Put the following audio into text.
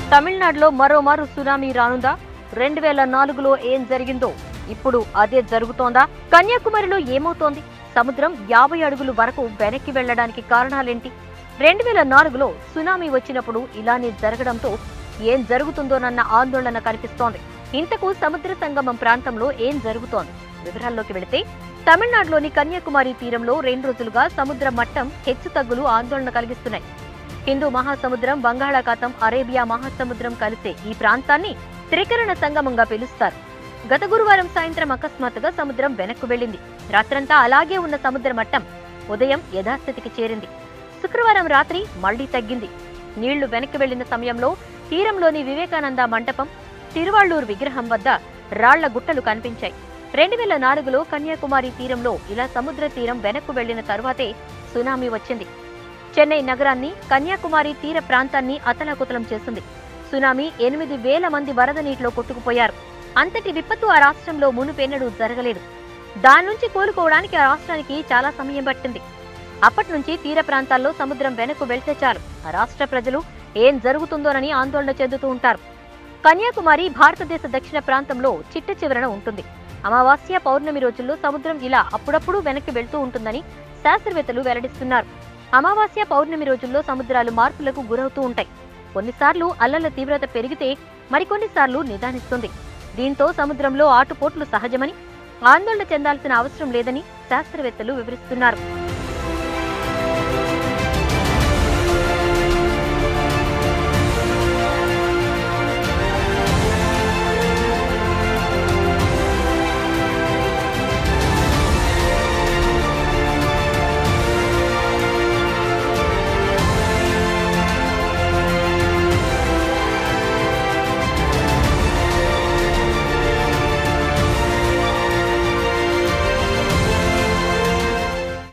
తమిళనాడులో మరోమారు సునామీ రానుందా రెండు వేల నాలుగులో ఏం జరిగిందో ఇప్పుడు అదే జరుగుతోందా కన్యాకుమారిలో ఏమవుతోంది సముద్రం యాభై అడుగులు వరకు వెనక్కి వెళ్లడానికి కారణాలేంటి రెండు వేల నాలుగులో సునామీ వచ్చినప్పుడు ఇలానే జరగడంతో ఏం జరుగుతుందోనన్న ఆందోళన కనిపిస్తోంది ఇంతకు సముద్ర సంగమం ప్రాంతంలో ఏం జరుగుతోంది వివరాల్లోకి వెళితే తమిళనాడులోని కన్యాకుమారి తీరంలో రెండు రోజులుగా సముద్ర మట్టం హెచ్చుతగ్గులు ఆందోళన కలిగిస్తున్నాయి హిందూ మహాసముద్రం బంగాళాఖాతం అరేబియా మహాసముద్రం కలిసే ఈ ప్రాంతాన్ని త్రికరణ సంగమంగా పిలుస్తారు గత గురువారం సాయంత్రం అకస్మాత్తుగా సముద్రం వెనక్కు వెళ్ళింది రాత్రంతా అలాగే ఉన్న సముద్ర మట్టం ఉదయం యథాస్థితికి చేరింది శుక్రవారం రాత్రి మళ్లీ తగ్గింది నీళ్లు వెనక్కి వెళ్లిన సమయంలో తీరంలోని వివేకానంద మంటపం తిరువాళ్లూరు విగ్రహం వద్ద రాళ్ల గుట్టలు కనిపించాయి రెండు వేల నాలుగులో కన్యాకుమారి తీరంలో ఇలా సముద్ర తీరం వెనక్కు వెళ్లిన తరువాతే సునామీ వచ్చింది చెన్నై నగరాన్ని కన్యాకుమారి తీర ప్రాంతాన్ని అతలాకుతలం చేసింది సునామీ ఎనిమిది వేల మంది వరద నీటిలో కొట్టుకుపోయారు అంతటి విపత్తు ఆ రాష్ట్రంలో మునుపెన్నడూ జరగలేదు దాని నుంచి కోలుకోవడానికి ఆ రాష్ట్రానికి చాలా సమయం పట్టింది అప్పటి నుంచి తీర ప్రాంతాల్లో సముద్రం వెనక్కు వెళ్తే చాలు ఆ రాష్ట్ర ప్రజలు ఏం జరుగుతుందోనని ఆందోళన చెందుతూ ఉంటారు కన్యాకుమారి భారతదేశ దక్షిణ ప్రాంతంలో చిట్ట చివరన ఉంటుంది అమావాస్య పౌర్ణమి రోజుల్లో సముద్రం ఇలా అప్పుడప్పుడు వెనక్కి వెళ్తూ ఉంటుందని శాస్త్రవేత్తలు వెల్లడిస్తున్నారు అమావాస్య పౌర్ణమి రోజుల్లో సముద్రాలు మార్పులకు గురవుతూ ఉంటాయి కొన్నిసార్లు అల్లల తీవ్రత పెరిగితే మరికొన్నిసార్లు నిదానిస్తుంది దీంతో సముద్రంలో ఆటుపోట్లు సహజమని ఆందోళన చెందాల్సిన అవసరం లేదని శాస్త్రవేత్తలు వివరిస్తున్నారు